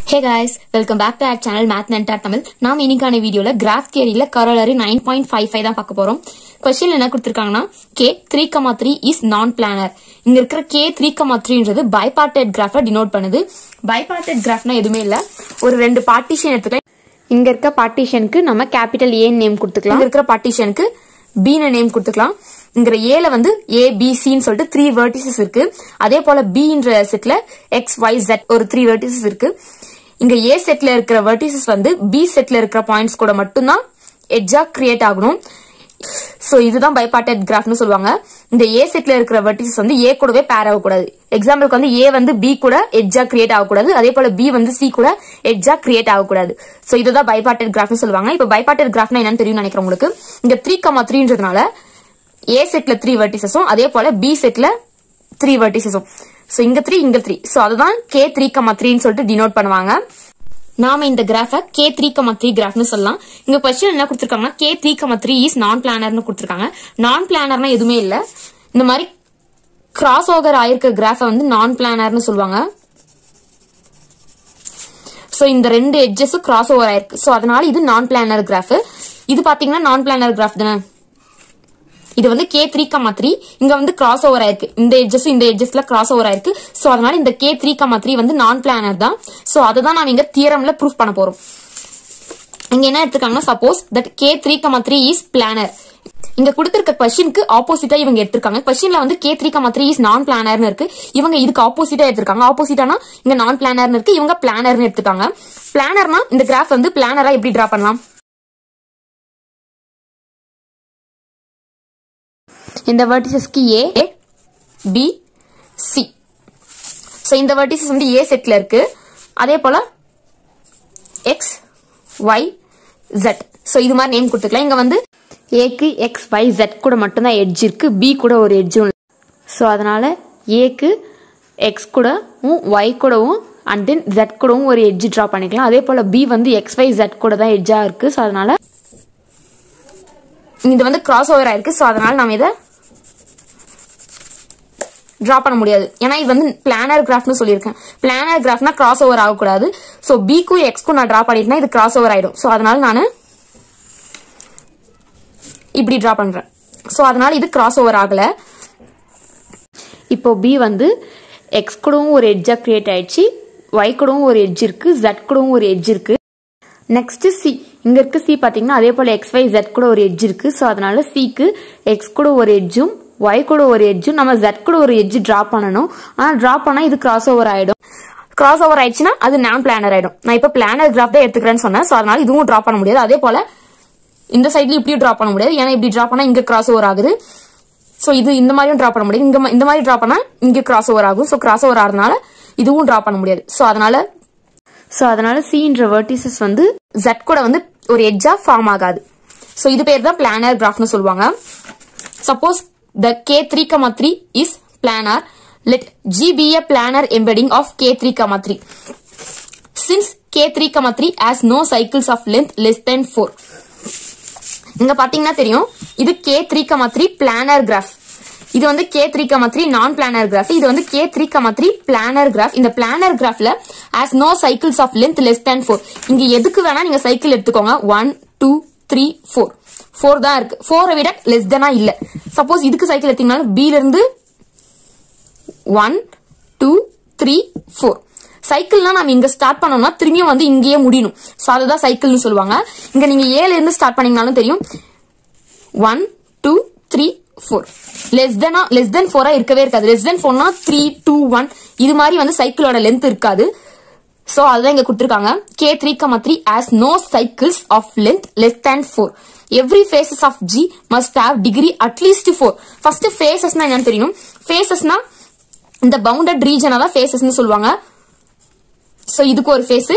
hey guys welcome back to our channel math mentor Tamil நாம் இன்னைக்கான வீடியோல கிராஃப் தியரியில corollary nine point five five தான் பார்க்க போறோம் கொஸ்டின் என்ன கொடுத்திருக்காங்கன்னா K three comma three is non planar இங்க இருக்கிற கே த்ரீ கமா த்ரீன்றது பைபார்டட் கிராஃப டினோட் பண்ணுது பைபார்டட் கிராஃப்னா எதுவுமே இல்ல ஒரு ரெண்டு பார்ட்டிஷன் எடுத்துக்கலாம் இங்க இருக்க பார்ட்டிஷனுக்கு நம்ம கேபிட்டல் ஏ நேம் கொடுத்துக்கலாம் இங்க இருக்கிற பார்ட்டிஷனுக்கு பீன நேம் கொடுத்துக்கலாம் இங்கிற ஏல வந்து ஏ பி சின்னு சொல்லிட்டு த்ரீ வெர்டிசஸ் இருக்கு அதே போல பின்ற செட்ல எக்ஸ் ஒய் ஜெட் ஒரு த்ரீ வெர்டிசஸ் இருக்கு இங்க ஏ செட்ல இருக்கிற வெர்டிசஸ் வந்து பி செட்ல இருக்கிற பாயிண்ட்ஸ் கூட மட்டும்தான் எட்ஜா கிரியேட் ஆகணும் சோ இதுதான் பைபார்டட் கிராஃப்னு சொல்லுவாங்க இந்த ஏ செட்ல இருக்கிற வெர்டிசஸ் வந்து ஏ கூடவே பேர் ஆகக்கூடாது எக்ஸாம்பிளுக்கு வந்து ஏ வந்து பி கூட எட்ஜா கிரியேட் ஆகக்கூடாது அதே போல பி வந்து சி கூட எட்ஜா கிரியேட் ஆகக்கூடாது சோ இதுதான் பைபார்டட் கிராஃப்னு சொல்லுவாங்க இப்போ பைபார்டட் கிராஃப்னா என்னன்னு தெரியும் நினைக்கிறேன் உங்களுக்கு இங்க த்ரீ கமா த்ரீன்றதுனால ஏ செட்ல த்ரீ வெர்டிசஸும் அதே போல பி செட்ல த்ரீ வெர்டிசஸும் சோ இங்க த்ரீ இங்க த்ரீ சோ அதுதான் கே த்ரீ கமா த்ரீன்னு சொல்லிட்டு டினோட் பண்ணுவாங்க நாம இந்த கிராஃப கே த்ரீ கமா த்ரீ கிராஃப்னு சொல்லலாம் இங்க கொஸ்டின் என்ன கொடுத்திருக்காங்கன்னா K three comma three is non பிளானர்னு கொடுத்திருக்காங்க நான் பிளானர்னா எதுவுமே இல்ல இந்த மாதிரி கிராஸ் ஓவர் ஆயிருக்க கிராஃப வந்து நான் பிளானர்னு சொல்லுவாங்க சோ இந்த ரெண்டு எட்ஜஸும் கிராஸ் ஓவர் ஆயிருக்கு சோ அதனால இது நான் பிளானர் கிராஃப் இது பாத்தீங்கன்னா நான் பிளானர் கிராஃப் தானே இது வந்து கே த்ரீ கமா த்ரீ இங்க வந்து கிராஸ் ஓவர் ஆயிருக்கு இந்த எட்ஜஸ் இந்த எட்ஜஸ்ல கிராஸ் ஓவர் ஆயிருக்கு சோ அதனால இந்த கே த்ரீ கமா த்ரீ வந்து நான் பிளானர் தான் சோ அதை தான் நாம இங்க தியரம்ல ப்ரூஃப் பண்ண போறோம் இங்க என்ன எடுத்திருக்காங்கன்னா suppose that K three comma three is planar இங்க கொடுத்திருக்க கொஸ்டினுக்கு ஆப்போசிட்டா இவங்க எடுத்திருக்காங்க கொஸ்டின்ல வந்து K three comma three is non பிளானர்னு இருக்கு இவங்க இதுக்கு ஆப்போசிட்டா எடுத்திருக்காங்க ஆப்போசிட்டானா இங்க நான் பிளானர்னு இருக்கு இவங்க பிளானர்னு எடுத்திருக்காங்க பிளானர்னா இந்த கிராஃப் வந்து பிளானரா எப்படி டிரா பண்ணலாம் இந்த வெர்டிசஸ்க்கு ஏ பி சி ஸோ இந்த வெர்டிசஸ் வந்து ஏ செட்ல இருக்கு அதே போல எக்ஸ் ஒய் ஜெட் ஸோ இது மாதிரி நேம் கொடுத்துக்கலாம் இங்க வந்து ஏக்கு எக்ஸ் ஒய் ஜெட் கூட மட்டும்தான் எட்ஜ் இருக்கு பி கூட ஒரு எட்ஜும் ஸோ அதனால ஏக்கு எக்ஸ் கூடவும் ஒய் கூடவும் அண்ட் தென் ஜெட் கூடவும் ஒரு எட்ஜ் ட்ரா பண்ணிக்கலாம் அதே போல பி வந்து எக்ஸ் ஒய் ஜெட் கூட தான் எட்ஜா இருக்கு ஸோ அதனால இது வந்து கிராஸ் ஓவர் ஆயிருக்கு ஸோ அதனால நம்ம இதை டிரா பண்ண முடியாது ஏன்னா இது வந்து பிளானர் கிராஃப்னு சொல்லியிருக்கேன் பிளானர் கிராஃப்னா கிராஸ் ஓவர் ஆகக்கூடாது ஸோ பிக்கும் எக்ஸ்க்கும் நான் டிரா பண்ணிட்டேன்னா இது கிராஸ் ஓவர் ஆயிடும் ஸோ அதனால நான் இப்படி டிரா பண்றேன் ஸோ அதனால இது கிராஸ் ஓவர் ஆகல இப்போ பி வந்து எக்ஸ் கூடவும் ஒரு எட்ஜா கிரியேட் ஆயிடுச்சு ஒய் கூடவும் ஒரு எட்ஜ் இருக்கு ஜெட் கூடவும் ஒரு எட்ஜ் இருக்கு நெக்ஸ்ட் சி இங்க இருக்க சி பாத்தீங்கன்னா அதே போல எக்ஸ் ஒய் ஜெட் கூட ஒரு எட்ஜ் இருக்கு ஸோ அதனால சிக்கு எக்ஸ் கூட ஒரு எட்ஜும் ஒய் கூட ஒரு எட்ஜும் நம்ம ஜெட் கூட ஒரு எட்ஜ் டிரா பண்ணணும் ஆனா டிரா பண்ணா இது கிராஸ் ஓவர் ஆயிடும் கிராஸ் ஓவர் ஆயிடுச்சுன்னா அது நான் பிளானர் ஆயிடும் நான் இப்ப பிளானர் கிராஃப் தான் எடுத்துக்கிறேன்னு சொன்னேன் ஸோ அதனால இதுவும் டிரா பண்ண முடியாது அதே போல இந்த சைட்ல இப்படியும் டிரா பண்ண முடியாது ஏன்னா இப்படி டிரா பண்ணா இங்க கிராஸ் ஓவர் ஆகுது ஸோ இது இந்த மாதிரியும் டிரா பண்ண முடியாது இங்க இந்த மாதிரி டிரா பண்ணா இங்க கிராஸ் ஓவர் ஆகும் ஸோ கிராஸ் ஓவர் ஆகிறதுனால இதுவும் டிரா பண்ண முடியாது ஸோ அதனால ஸோ அதனால சின்ற வெர்டிசஸ் வந்து ஜெட் கூட வந்து ஒரு எட்ஜா ஃபார்ம் ஆகாது ஸோ இது பேர் தான் பிளானர் கிராஃப்னு சொல்லுவாங்க suppose the K three comma three is planar let G be a planar embedding of K three comma three since K three comma three has no cycles of length less than four இங்க பாத்தீங்கன்னா தெரியும் இது K three comma three planar graph இது வந்து K three comma three non planar graph இது வந்து K three comma three planar graph இந்த planar கிராஃப்ல has no cycles of length less than four இங்க எதுக்கு வேணா நீங்க சைக்கிள் எடுத்துக்கோங்க one two three four four தான் இருக்கு ஃபோரை விட லெஸ் தெனா இல்ல சப்போஸ் இதுக்கு சைக்கிள் எடுத்தீங்கன்னா பி ல இருந்து ஒன் டூ த்ரீ ஃபோர் சைக்கிள்னா நம்ம இங்க ஸ்டார்ட் பண்ணோம்னா திரும்பியும் வந்து இங்கேயே முடியணும் ஸோ அதுதான் சைக்கிள்னு சொல்லுவாங்க இங்க நீங்க ஏல இருந்து ஸ்டார்ட் பண்ணீங்கனாலும் தெரியும் one two three four less தெனா லெஸ் தென் ஃபோரா இருக்கவே இருக்காது லெஸ் தென் ஃபோர்னா த்ரீ டூ ஒன் இது மாதிரி வந்து சைக்கிளோட லென்த் இருக்காது சோ அதுதான் இங்க கொடுத்துருக்காங்க K three comma three has no cycles of length less than four every faces of G must have degree at least four first ஃபேசஸ்னா என்னன்னு தெரியும் ஃபேசஸ்னா இந்த பவுண்டட் ரீஜனை தான் ஃபேசஸ்னு சொல்லுவாங்க சோ இதுக்கு ஒரு ஃபேஸ்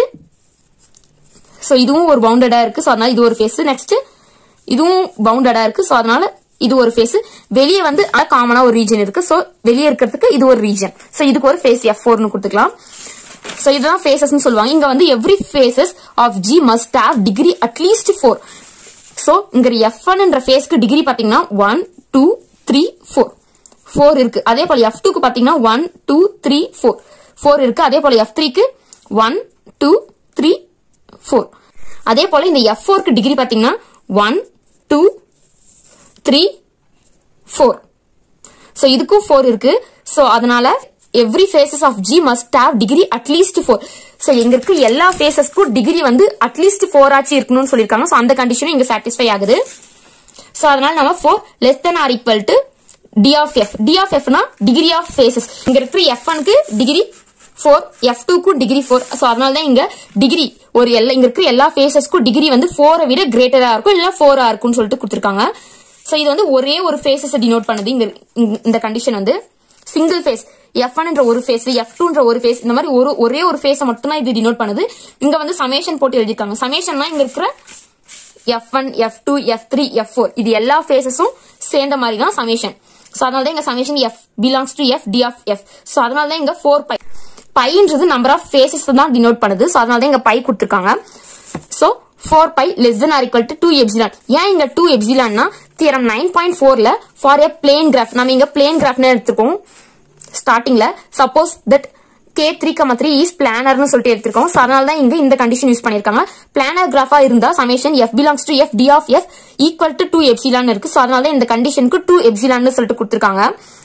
சோ இதுவும் ஒரு பவுண்டடா இருக்கு சோ அதனால இது ஒரு ஃபேஸ் நெக்ஸ்ட் இதுவும் பவுண்டடா இருக்கு சோ அதனால இது ஒரு ஃபேஸ் வெளியே வந்து காமனா ஒரு ரீஜன் இருக்கு சோ வெளியே இருக்கிறதுக்கு இது ஒரு ரீஜன் சோ இதுக்கு ஒரு ஃபேஸ் எஃப் ஃபோர்னு கொடுத்துக்கலாம் சோ இதுதான் ஃபேசஸ்னு சொல்லுவாங்க இங்க வந்து every faces of G must have degree at least four so இங்க எஃப் ஒன்ன்ற ஃபேஸ்க்கு டிகிரி பாத்தீங்கன்னா one two three four four இருக்கு அதே போல எஃப் டூக்கு பாத்தீங்கன்னா one two three four four இருக்கு அதே போல எஃப் த்ரீக்கு ஒன் டூ த்ரீ ஃபோர் அதே போல இந்த எஃப் ஃபோருக்கு டிகிரி பாத்தீங்கன்னா one two three four so இதுக்கும் ஃபோர் இருக்கு ஸோ அதனால every faces of G must have degree at least four so எங்க இருக்கு எல்லா ஃபேசஸ்க்கும் டிகிரி வந்து அட்லீஸ்ட் ஃபோர் ஆச்சு இருக்கணும்னு சொல்லியிருக்காங்க ஸோ அந்த கண்டிஷனும் இங்க சாட்டிஸ்ஃபை ஆகுது ஸோ அதனால நம்ம four less than or equal to D of F D of எஃப்னா டிகிரி ஆஃப் ஃபேசஸ் இங்க இருக்கிற எஃப் ஒனுக்கு டிகிரி ஃபோர் எஃப் டூக்கும் டிகிரி ஃபோர் ஸோ அதனால தான் இங்க டிகிரி ஒரு எல்லா இங்க இருக்கிற எல்லா ஃபேசஸ்க்கும் டிகிரி வந்து ஃபோரை விட கிரேட்டரா இருக்கும் இல்ல ஃபோரா இருக்கும்னு சொல்லிட்டு கொடுத்துருக்காங்க ஸோ இது வந்து ஒரே ஒரு ஃபேஸஸ் டினோட் பண்ணுது இங்க இங்க- இந்த கண்டிஷன் வந்து சிங்கிள் ஃபேஸ் எஃப் என்ற ஒரு ஃபேஸ் எஃப் டூன்ற ஒரு ஃபேஸ் இந்த மாதிரி ஒரு ஒரே ஒரு ஃபேஸை மட்டும் தான் இது டினோட் பண்ணுது இங்க வந்து சமேஷன் போட்டு எழுதிருக்காங்க சமேஷன்னா இங்க இருக்கிற F one F two F three F four இது எல்லா ஃபேஸஸும் சேர்ந்த மாதிரி தான் சமேஷன் ஸோ அதனால தான் இங்க summation F belongs to F D of F so அதனால தான் இங்க ஃபோர் பை பைன்றது நம்பர் ஆஃப் ஃபேஸஸ் தான் டினோட் பண்ணுது ஸோ அதனால தான் இங்க பை கொடுத்துருக்காங்க so four phi less than or equal to two epsilon ஏன் இங்க டூ எப்சிலான்னா தியரம் நைன் பாயிண்ட் ஃபோர்ல ஃபார் எ பிளேன் கிராஃப் நம்ம இங்க பிளேன் கிராஃப்னு எடுத்துக்கோம் ஸ்டார்டிங்ல suppose that K three comma three is பிளானர்னு சொல்லிட்டு எடுத்திருக்கோம் ஸோ அதனால தான் இங்க இந்த கண்டிஷன் யூஸ் பண்ணிருக்காங்க பிளானர் கிராஃபா இருந்தா summation F belongs to F D of F equal to two epsilon இருக்கு ஸோ அதனால தான் இந்த கண்டிஷனுக்கு டூ எப்சிலான்னு சொல்லிட்டு கொடுத்துருக்காங்க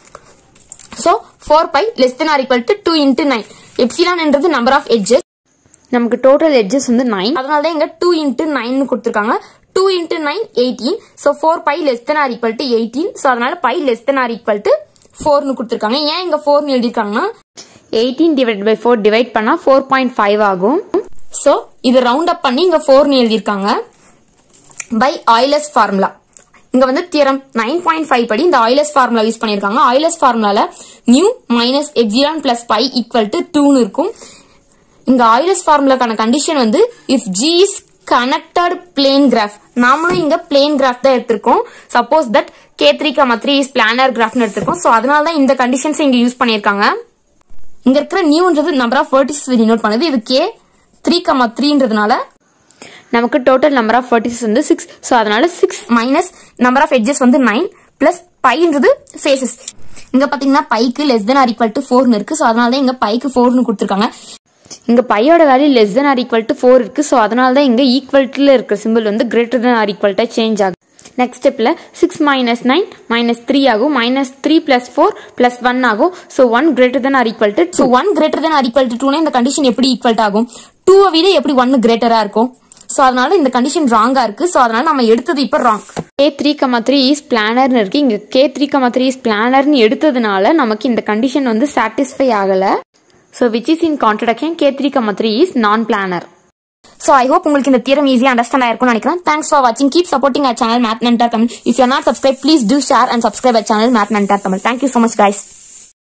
so four phi less than or equal to two into nine எப்சிலான்ன்றது நம்பர் ஆஃப் எட்ஜஸ் நமக்கு டோட்டல் எட்ஜஸ் வந்து நைன் அதனால தான் இங்க டூ இன்ட்டு நைன் கொடுத்துருக்காங்க two into nine eighteen so four phi less than or equal to eighteen so அதனால phi less than or equal to ஃபோர்னு கொடுத்துருக்காங்க ஏன் இங்க ஃபோர்னு எழுதிருக்காங்கன்னா eighteen divide by four divide பண்ணா ஃபோர் பாயிண்ட் ஃபைவ் ஆகும் ஸோ இது ரவுண்ட் அப் பண்ணி இங்க ஃபோர்னு எழுதியிருக்காங்க பை ஆயிலஸ் ஃபார்முலா இங்க வந்து தியரம் நைன் பாயிண்ட் ஃபைவ் படி இந்த ஆயிலஸ் ஃபார்முலா யூஸ் பண்ணிருக்காங்க ஆயிலஸ் ஃபார்முலால nu minus epsilon plus phi equal to டூன்னு இருக்கும் இங்க ஆயிலஸ் ஃபார்முலாக்கான கண்டிஷன் வந்து if G is connected plane graph நாமளும் இங்க பிளேன் கிராஃப் தான் எடுத்திருக்கோம் suppose that K three comma three is planar கிராஃப்னு எடுத்திருக்கோம் ஸோ அதனால தான் இந்த கண்டிஷன்ஸ் இங்க யூஸ் பண்ணியிருக்காங்க இங்க இருக்கிற நியூன்றது நம்பர் ஆஃப் வெர்டிசஸ் டினோட் பண்ணுது இது கே த்ரீ கமா த்ரீன்றதுனால நமக்கு டோட்டல் நம்பர் ஆஃப் வெர்டிசஸ் வந்து சிக்ஸ் ஸோ அதனால six minus number of edges வந்து நைன் பிளஸ் பைன்றது ஃபேசஸ் இங்க பாத்தீங்கன்னா பைக்கு less than or equal to ஃபோர்னு இருக்கு ஸோ அதனால தான் இங்க பைக்கு ஃபோர்னு கொடுத்துருக்காங்க இங்க பையோட value less than or equal to four இருக்கு ஸோ அதனால தான் இங்க ஈக்குவல்ட்டில் இருக்க சிம்பிள் வந்து கிரேட்டர் தென் ஆர் ஈக்குவல்ட்டா சேஞ்ச் ஆகும் நெக்ஸ்ட் ஸ்டெப்ல six minus nine minus three ஆகும் minus three plus four plus one ஆகும் so one greater than or equal to so one greater than or equal to டூனா இந்த condition எப்படி equal ஆகும் டூவை விட எப்படி ஒன் கிரேட்டரா இருக்கும் ஸோ அதனால இந்த கண்டிஷன் ராங்கா இருக்கு ஸோ அதனால நம்ம எடுத்தது இப்போ wrong K three comma three is பிளானர்னு இருக்கு இங்க K three comma three is பிளானர்னு எடுத்ததுனால நமக்கு இந்த கண்டிஷன் வந்து சாட்டிஸ்ஃபை ஆகல so which is in contradiction K three comma three is non planar so I hope உங்களுக்கு இந்த தியரம் ஈஸியாக அண்டர்ஸ்டாண்ட் ஆயிருக்கும்னு நினைக்கிறேன் தேங்க்ஸ் ஃபார் வாட்சிங் keep supporting our channel math mentor Tamil if you not subscribe please do share and subscribe our channel math mentor Tamil thank you so much guys